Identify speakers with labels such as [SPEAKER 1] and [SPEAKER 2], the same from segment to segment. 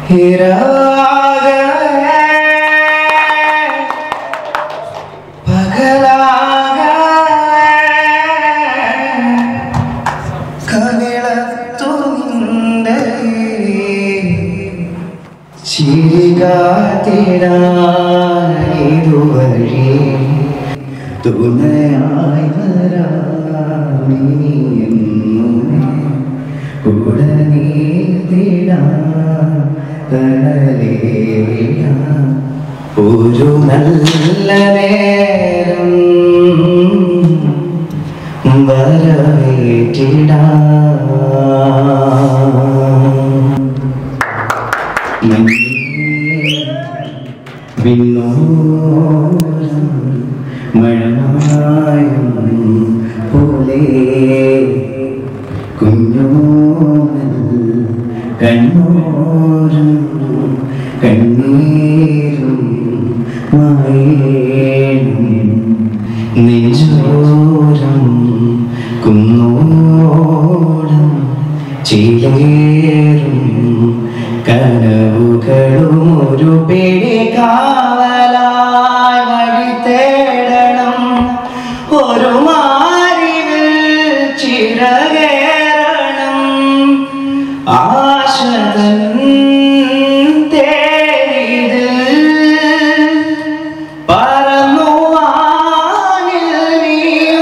[SPEAKER 1] ചിരികാത്തിടാനിതുവഴി തുണയായി വരാമിനിയെന്നും കൂടെ നീർത്തിടാം കടലേറിടാം ഒരു നല്ല നേരം വരവേറ്റിടാം വിണ്ണോരം മഴമായും പോലെ കുഞ്ഞോമൽ കണ്ണോരം കണ്ണീരും മായേണം നെഞ്ചോരം കുന്നോളം ചേരും കനവുകളും ഒരു പിടി കാവലായി വഴി തേടണം ഒരു മാറിവിൽ ചിറകേറണം ആശതൻ തേരിതിൽ പറന്നു വാനിൽ നീ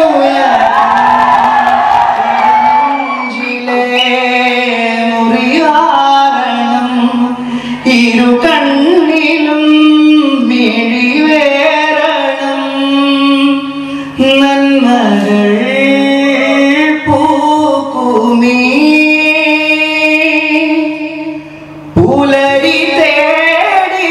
[SPEAKER 1] നെഞ്ചിലെ മുറിവാരണം ഇരു കണ്ണിലും മിഴിവേരണം നന്മകൾ പൂക്കുമീ പുലരി തേടി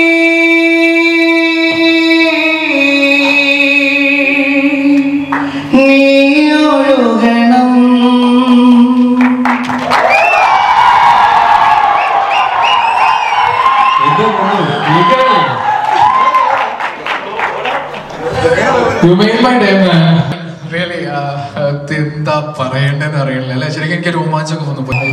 [SPEAKER 1] നീ ഒഴുകണം
[SPEAKER 2] You made my day, man. Really, uh, ഇത് എന്താ പറയണ്ടെന്ന് അറിയില്ല അല്ലെ ശരിക്കും എനിക്ക് രോമാഞ്ചൊക്കെ വന്നു പോയി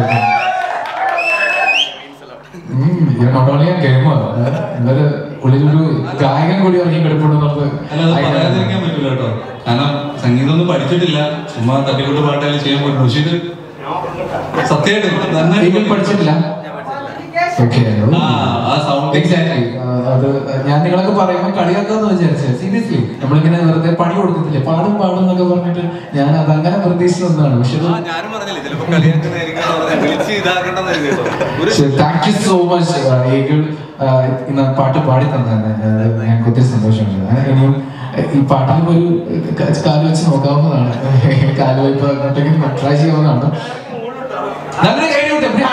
[SPEAKER 2] നോട്ട് ഓൺലി ഗെയിമർ ഇന്നലെ ഉള്ളിലൊരു ഗായകൻ കൂടി ഇറങ്ങി കിടപ്പുണ്ടെന്നുള്ളത്
[SPEAKER 3] അല്ല അത് പറയാതിരിക്കാൻ പറ്റില്ല കേട്ടോ കാരണം സംഗീതം ഒന്നും പഠിച്ചിട്ടില്ല ചുമ്മാ തട്ടിക്കൂട്ട് പാട്ടായാലും ചെയ്യാൻ പറ്റും പക്ഷെ ഇത് സത്യമായിട്ട് നന്നായി
[SPEAKER 2] നിങ്ങൾ പഠിച്ചിട്ടില്ല ഓക്കെ
[SPEAKER 3] ആ ആ സൗണ്ട്
[SPEAKER 2] എക്സാക്ട്ലി അത് ഞാൻ നിങ്ങളൊക്കെ പറയുമ്പോൾ കളിയാക്കാന്ന് വിചാരിച്ചത് സീരിയസ്ലി നമ്മളിങ്ങനെ വെറുതെ പണി കൊടുക്കത്തില്ലേ പാടും പാടും എന്നൊക്കെ പറഞ്ഞിട്ട് ഞാൻ അതങ്ങനെ പ്രതീക്ഷിച്ചതാണ് പക്ഷെ അത്
[SPEAKER 3] ഞാനും പറഞ്ഞില്ലേ ചിലപ്പോ കളിയാക്കുന്നതായിരിക്കും വിളിച്ച് ഇതാക്കണ്ടെന്ന് കരുതിയോ
[SPEAKER 2] താങ്ക് യു സോ മച്ച് ഏകൾ ഇന്ന് പാട്ട് പാടി തന്നെ ഞങ്ങൾക്ക് ഒത്തിരി സന്തോഷമുണ്ട് ആ, ഇനിയും ഏഹ്, ഈ പാട്ടിൽ ഒരു ക- കാല് വെച്ച് നോക്കാവുന്നതാണ് കാല് വയ്പ് അങ്ങോട്ടെങ്കിലും ട്രൈ ചെയ്യാവുന്നതാണ് നല്ലൊരു കൈ കൊടുത്തേ.